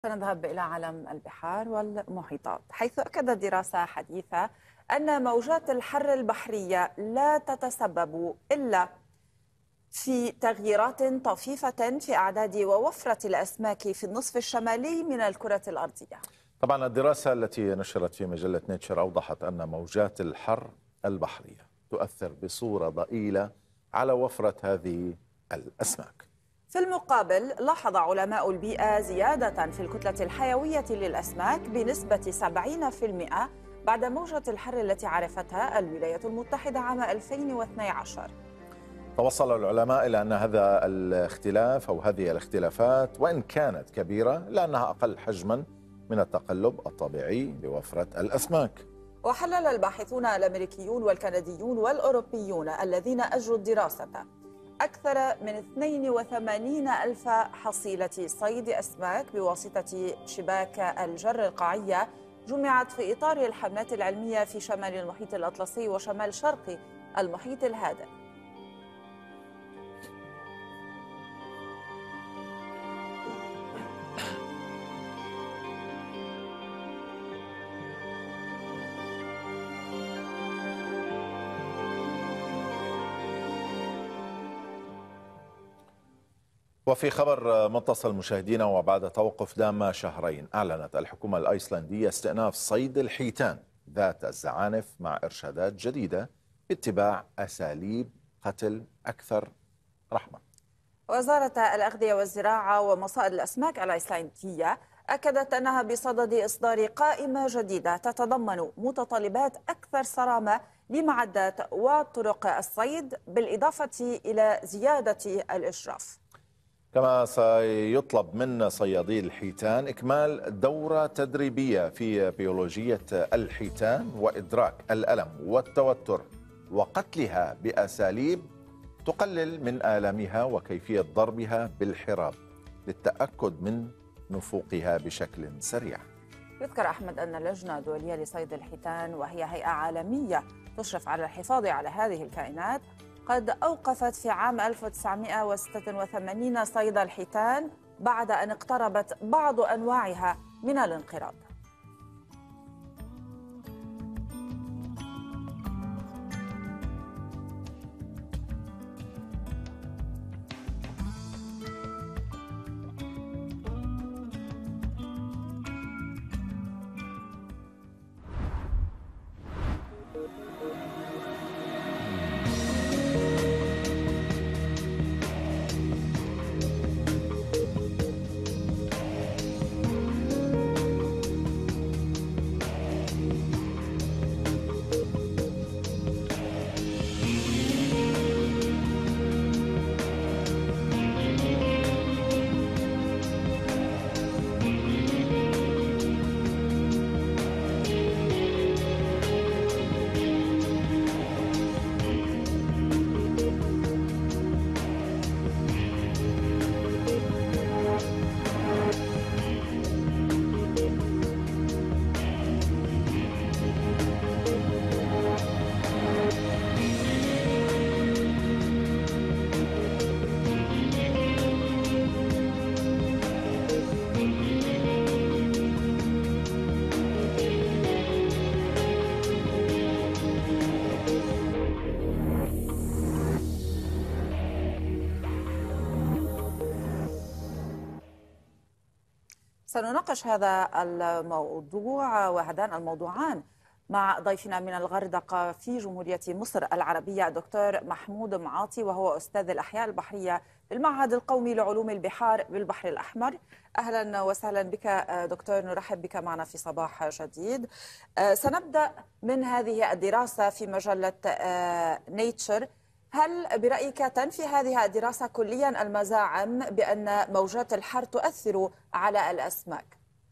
سنذهب إلى عالم البحار والمحيطات حيث أكدت دراسة حديثة أن موجات الحر البحرية لا تتسبب إلا في تغييرات طفيفة في أعداد ووفرة الأسماك في النصف الشمالي من الكرة الأرضية طبعا الدراسة التي نشرت في مجلة نيتشر أوضحت أن موجات الحر البحرية تؤثر بصورة ضئيلة على وفرة هذه الأسماك في المقابل لاحظ علماء البيئة زيادة في الكتلة الحيوية للأسماك بنسبة 70% بعد موجة الحر التي عرفتها الولايات المتحدة عام 2012 توصل العلماء إلى أن هذا الاختلاف أو هذه الاختلافات وإن كانت كبيرة لأنها أقل حجما من التقلب الطبيعي لوفرة الأسماك وحلل الباحثون الأمريكيون والكنديون والأوروبيون الذين أجروا الدراسة أكثر من 82 ألف حصيلة صيد أسماك بواسطة شباك الجر القاعية جمعت في إطار الحملات العلمية في شمال المحيط الأطلسي وشمال شرق المحيط الهادئ وفي خبر متصل مشاهدينا وبعد توقف دام شهرين أعلنت الحكومة الأيسلندية استئناف صيد الحيتان ذات الزعانف مع إرشادات جديدة باتباع أساليب قتل أكثر رحمة وزارة الأغذية والزراعة ومصائد الأسماك الأيسلندية أكدت أنها بصدد إصدار قائمة جديدة تتضمن متطلبات أكثر صرامة لمعدات وطرق الصيد بالإضافة إلى زيادة الإشراف كما سيطلب من صيادي الحيتان إكمال دورة تدريبية في بيولوجية الحيتان وإدراك الألم والتوتر وقتلها بأساليب تقلل من آلامها وكيفية ضربها بالحراب للتأكد من نفوقها بشكل سريع يذكر أحمد أن اللجنة الدولية لصيد الحيتان وهي هيئة عالمية تشرف على الحفاظ على هذه الكائنات قد أوقفت في عام 1986 صيد الحيتان بعد أن اقتربت بعض أنواعها من الانقراض سنناقش هذا الموضوع وهذان الموضوعان مع ضيفنا من الغردقة في جمهورية مصر العربية الدكتور محمود معاطي وهو أستاذ الأحياء البحرية بالمعهد القومي لعلوم البحار بالبحر الأحمر أهلا وسهلا بك دكتور نرحب بك معنا في صباح جديد سنبدأ من هذه الدراسة في مجلة نيتشر هل برأيك تنفي هذه الدراسة كليا المزاعم بأن موجات الحر تؤثر على الأسماك؟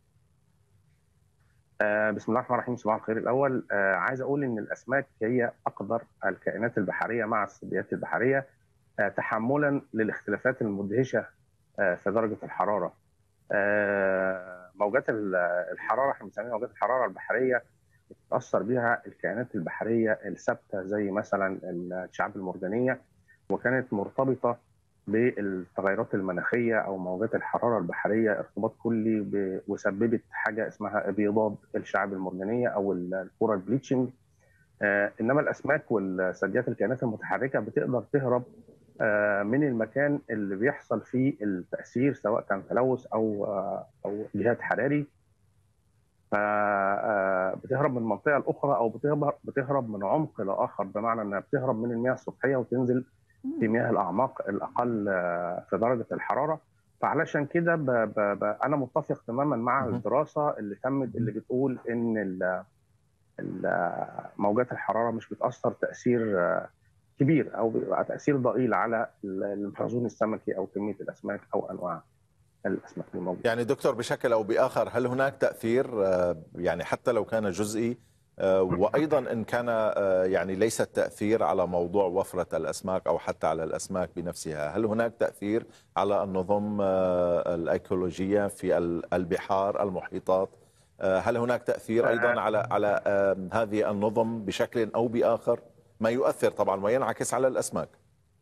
آه بسم الله الرحمن الرحيم صباح الخير الأول آه عايز أقول إن الأسماك هي أقدر الكائنات البحرية مع الثدييات البحرية آه تحملا للاختلافات المدهشة في درجة الحرارة موجات الحرارة احنا بنسميها موجات الحرارة البحرية بتتاثر بها الكائنات البحريه الثابته زي مثلا الشعاب المرجانيه وكانت مرتبطه بالتغيرات المناخيه او موجات الحراره البحريه ارتباط كلي ب... وسببت حاجه اسمها ابيضاد الشعاب المرجانيه او الكورال بليتشنج آه انما الاسماك والثدييات الكائنات المتحركه بتقدر تهرب آه من المكان اللي بيحصل فيه التاثير سواء كان تلوث او آه او جهاد حراري فبتهرب من المنطقه الاخرى او بتهرب بتهرب من عمق لاخر بمعنى انها بتهرب من المياه السطحيه وتنزل في مياه الاعماق الاقل في درجه الحراره فعلشان كده ب... ب... ب... انا متفق تماما مع الدراسه اللي تمت اللي بتقول ان ال... ال... موجات الحراره مش بتاثر تاثير كبير او بيبقى تاثير ضئيل على المخزون السمكي او كميه الاسماك او انواع الاسماك الموجوده. يعني دكتور بشكل او باخر هل هناك تاثير يعني حتى لو كان جزئي وايضا ان كان يعني ليس التاثير على موضوع وفره الاسماك او حتى على الاسماك بنفسها، هل هناك تاثير على النظم الايكولوجيه في البحار المحيطات؟ هل هناك تاثير ايضا على على هذه النظم بشكل او باخر؟ ما يؤثر طبعا وينعكس على الاسماك.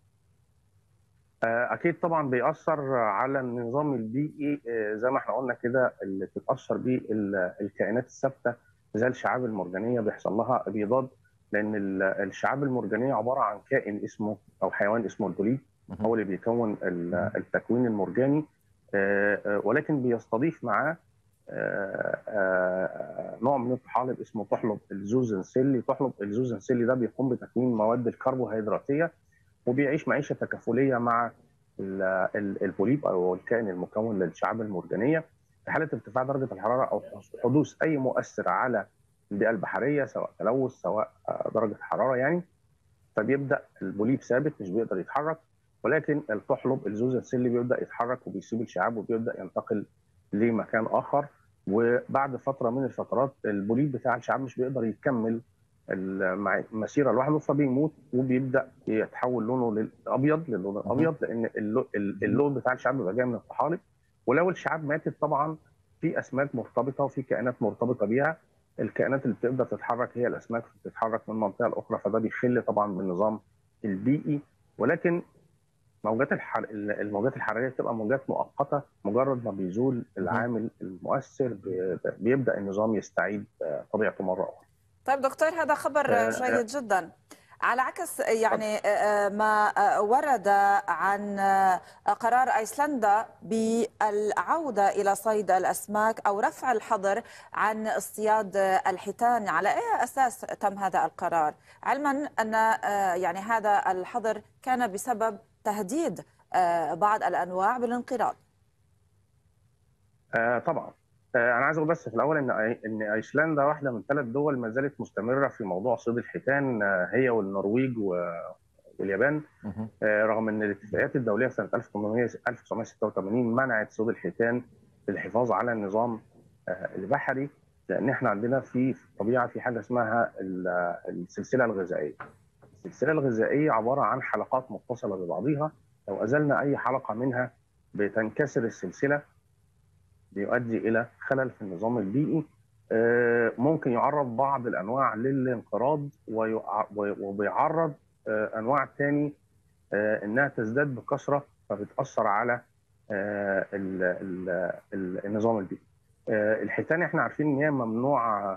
اكيد طبعا بيأثر على النظام البيئي زي ما احنا قلنا كده اللي بتتأثر بيه الكائنات الثابته زي الشعاب المرجانيه بيحصل لها ابيضاد لان الشعاب المرجانيه عباره عن كائن اسمه او حيوان اسمه البوليب هو اللي بيكون التكوين المرجاني ولكن بيستضيف معاه نوع من الطحالب اسمه طحلب الزوزنسيلي طحلب الزوزنسيلي ده بيقوم بتكوين مواد الكربوهيدراتيه وبيعيش معيشه تكافليه مع البوليب او الكائن المكون للشعاب المرجانيه في حاله ارتفاع درجه الحراره او حدوث اي مؤثر على البيئه البحريه سواء تلوث سواء درجه حراره يعني فبيبدا البوليب ثابت مش بيقدر يتحرك ولكن الطحلب الزوزنسيلي بيبدا يتحرك وبيسيب الشعاب وبيبدا ينتقل لمكان اخر وبعد فتره من الفترات البوليب بتاع الشعاب مش بيقدر يكمل المسيره لوحده فبيموت وبيبدا يتحول لونه للابيض للون الابيض لان اللون بتاع الشعاب بيبقى جاي من الطحالب ولو الشعاب ماتت طبعا في اسماك مرتبطه وفي كائنات مرتبطه بيها الكائنات اللي بتقدر تتحرك هي الاسماك اللي بتتحرك من منطقه لاخرى فده بيخل طبعا بالنظام البيئي ولكن موجات الحر... الموجات الحراريه بتبقى موجات مؤقته مجرد ما بيزول العامل المؤثر بيبدا النظام يستعيد طبيعته مره اخرى. طيب دكتور هذا خبر جيد جدا. على عكس يعني ما ورد عن قرار ايسلندا بالعوده الى صيد الاسماك او رفع الحظر عن اصطياد الحيتان على اي اساس تم هذا القرار علما ان يعني هذا الحظر كان بسبب تهديد بعض الانواع بالانقراض طبعا انا عايز اقول بس في الاول ان ان ايسلندا واحده من ثلاث دول ما زالت مستمره في موضوع صيد الحيتان هي والنرويج واليابان رغم ان الاتفاقيات الدوليه سنه 1986 منعت صيد الحيتان للحفاظ على النظام البحري لان احنا عندنا في الطبيعه في حاجه اسمها السلسله الغذائيه. السلسله الغذائيه عباره عن حلقات متصله ببعضها لو ازلنا اي حلقه منها بتنكسر السلسله بيؤدي الى خلل في النظام البيئي ممكن يعرض بعض الانواع للانقراض وبيعرض انواع تاني انها تزداد بكثره فبتاثر على النظام البيئي. الحيتان احنا عارفين ان هي ممنوع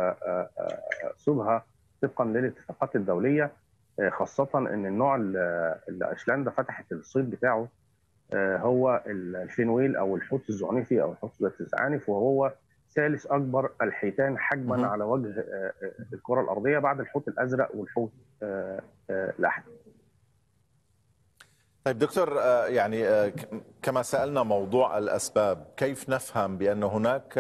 صيدها طبقا للاتفاقات الدوليه خاصه ان النوع اللي ايسلندا فتحت الصيد بتاعه هو الفينويل او الحوت الزعنفي او الحوت ذات الزعانف وهو ثالث اكبر الحيتان حجما على وجه الكره الارضيه بعد الحوت الازرق والحوت الاحمر. طيب دكتور يعني كما سالنا موضوع الاسباب كيف نفهم بان هناك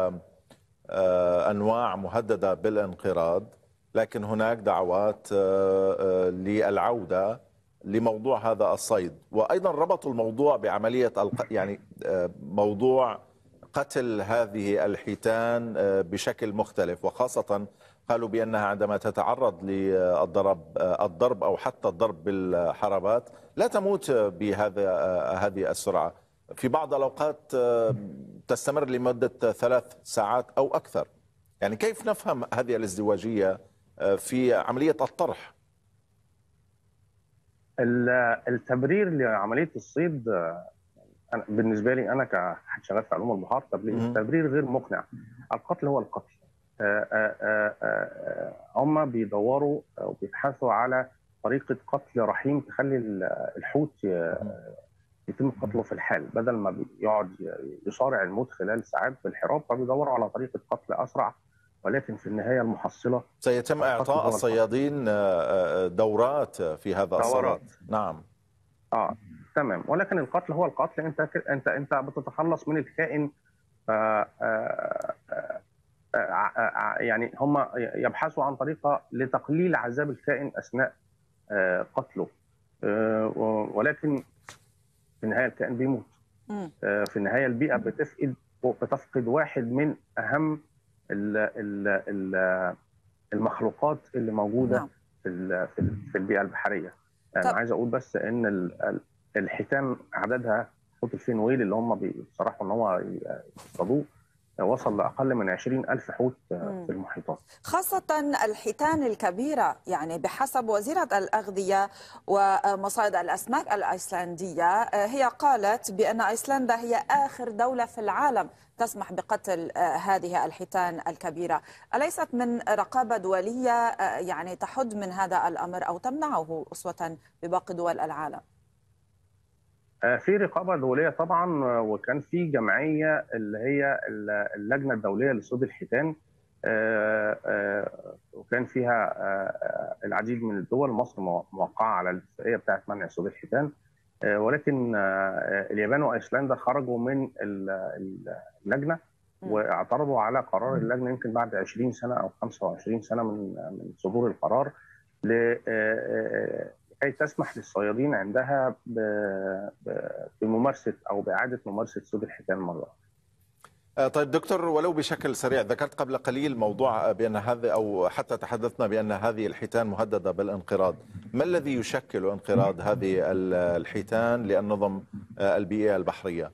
انواع مهدده بالانقراض لكن هناك دعوات للعوده لموضوع هذا الصيد وايضا ربطوا الموضوع بعمليه يعني موضوع قتل هذه الحيتان بشكل مختلف وخاصه قالوا بانها عندما تتعرض للضرب الضرب او حتى الضرب بالحربات لا تموت بهذا هذه السرعه في بعض الاوقات تستمر لمده ثلاث ساعات او اكثر يعني كيف نفهم هذه الازدواجيه في عمليه الطرح التبرير لعمليه الصيد أنا بالنسبه لي انا كحد شغال في علوم البحار التبرير غير مقنع القتل هو القتل هم بيدوروا وبيبحثوا على طريقه قتل رحيم تخلي الحوت يتم قتله في الحال بدل ما يقعد يصارع الموت خلال ساعات في الحراب فبيدوروا على طريقه قتل اسرع ولكن في النهايه المحصله سيتم اعطاء الصيادين دورات في هذا الصراع نعم اه تمام ولكن القتل هو القتل انت انت انت بتتخلص من الكائن آآ آآ آآ يعني هم يبحثوا عن طريقه لتقليل عذاب الكائن اثناء قتله ولكن في النهايه الكائن بيموت في النهايه البيئه بتفقد بتفقد واحد من اهم المخلوقات اللي موجوده في في البيئه البحريه انا عايز اقول بس ان الحيتان عددها حوت الفينويل اللي هم بيصرحوا ان هو يصطادوه وصل لاقل من 20 الف حوت في المحيطات خاصه الحيتان الكبيره يعني بحسب وزيره الاغذيه ومصائد الاسماك الايسلنديه هي قالت بان ايسلندا هي اخر دوله في العالم تسمح بقتل هذه الحيتان الكبيره اليست من رقابه دوليه يعني تحد من هذا الامر او تمنعه اسوه بباقي دول العالم في رقابه دوليه طبعا وكان في جمعيه اللي هي اللجنه الدوليه لصيد الحيتان وكان فيها العديد من الدول مصر موقعه على الاتفاقيه بتاعه منع صيد الحيتان ولكن اليابان وايسلندا خرجوا من اللجنه واعترضوا على قرار اللجنه يمكن بعد 20 سنه او 25 سنه من من صدور القرار كي تسمح للصيادين عندها بممارسه او باعاده ممارسه صيد الحيتان مره طيب دكتور ولو بشكل سريع ذكرت قبل قليل موضوع بان هذا او حتى تحدثنا بان هذه الحيتان مهدده بالانقراض، ما الذي يشكل انقراض هذه الحيتان للنظم البيئيه البحريه؟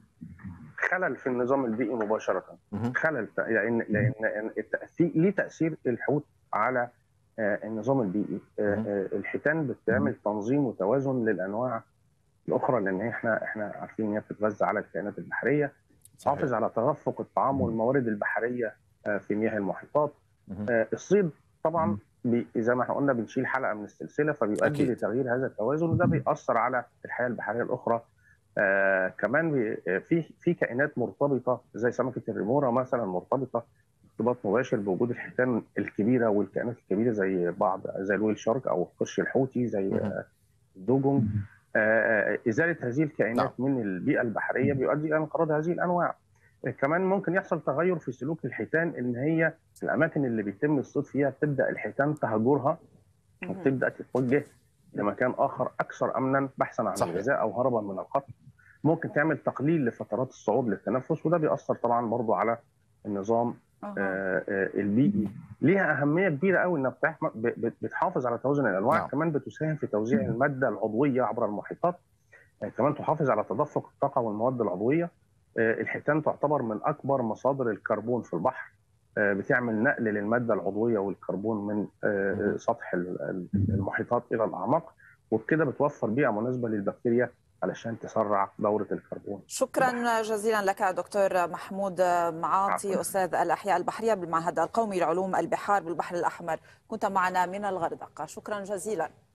خلل في النظام البيئي مباشره، خلل لان لان ليه تاثير الحوت على النظام البيئي الحيتان بتعمل تنظيم وتوازن للانواع الاخرى لان احنا احنا عارفين ان هي بتتغذى على الكائنات البحريه تحافظ على تدفق الطعام والموارد البحريه في مياه المحيطات الصيد طبعا زي ما احنا قلنا بنشيل حلقه من السلسله فبيؤدي أكيد. لتغيير هذا التوازن وده بيأثر على الحياه البحريه الاخرى آه كمان في في كائنات مرتبطه زي سمكه الريمورا مثلا مرتبطه ارتباط مباشر بوجود الحيتان الكبيره والكائنات الكبيره زي بعض زي الويل شارك او القرش الحوتي زي الدوجونج آه ازاله هذه الكائنات نعم. من البيئه البحريه بيؤدي الى انقراض هذه الانواع كمان ممكن يحصل تغير في سلوك الحيتان ان هي الاماكن اللي بيتم الصيد فيها تبدا الحيتان تهجرها وتبدا تتوجه لمكان اخر اكثر امنا بحثا عن الغذاء او هربا من القتل ممكن تعمل تقليل لفترات الصعود للتنفس وده بيأثر طبعا برضو على النظام آه آه البيئي ليها اهميه كبيره قوي انها بتحافظ على توازن الانواع نعم. كمان بتساهم في توزيع الماده العضويه عبر المحيطات آه كمان تحافظ على تدفق الطاقه والمواد العضويه الحيتان تعتبر من اكبر مصادر الكربون في البحر بتعمل نقل للماده العضويه والكربون من سطح المحيطات الى الاعماق وبكده بتوفر بيئه مناسبه للبكتيريا علشان تسرع دورة الكربون شكرا جزيلا لك دكتور محمود معاطي أستاذ الأحياء البحرية بالمعهد القومي لعلوم البحار بالبحر الأحمر كنت معنا من الغردقة شكرا جزيلا